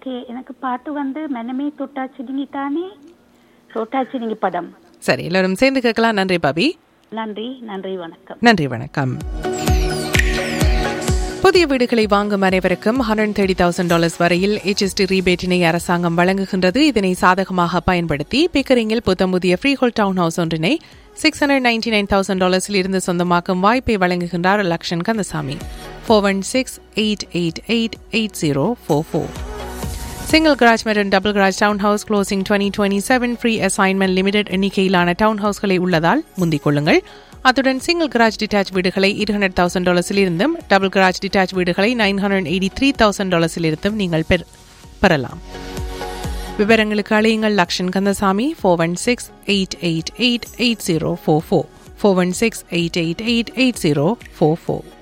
okay எனக்கு பாட்டு வந்து மனமே தொட்டாச்சிடுங்கி தானே தொட்டாச்சிடுங்கி படம் சரி எல்லாரும் சேர்ந்து கேட்கலாம் நன்றி பாபி நன்றி நன்றி வணக்கம் நன்றி வணக்கம் புதிய வீடுகளை வாங்கும் அனைவருக்கும் ஹண்ட்ரட் தேர்ட்டி தௌசண்ட் டாலர்ஸ் வரையில் HST ரீபேட்டினை அரசாங்கம் வழங்குகின்றது இதனை சாதகமாக பயன்படுத்தி பிக்கரிங்கில் புத்தம்புதிய ஃப்ரீஹோல் டவுன் ஹவுஸ் ஒன்றினை six hundred ninety nine thousand டாலர்ஸில் இருந்து சொந்தமாக்கும் வாய்ப்பை வழங்குகின்றார் Lakshan Kandasamy four one six eight eight eight eight zero four four single garage மற்றும் double garage town house closing twenty twenty seven free assignment limited எண்ணிக்கையிலான டவுன் ஹவுஸ்களை உள்ளதால் முந்திக் கொள்ளுங்கள் அத்துடன் சிங்கிள் கிராஜ் டிட்டாச் வீடுகளை எயிட் ஹண்ட்ரட் தௌசண்ட் டாலர்ஸில் இருந்தும் டபுள் கிராஜ் டிட்டாச் வீடுகளை nine hundred eighty three thousand டாலர்ஸில் இருந்தும் நீங்கள் பெற- பெறலாம் விவரங்களுக்கு அழையுங்கள் Lakshan Kandasamy four one six eight eight eight eight zero four four four one six eight eight eight eight zero four four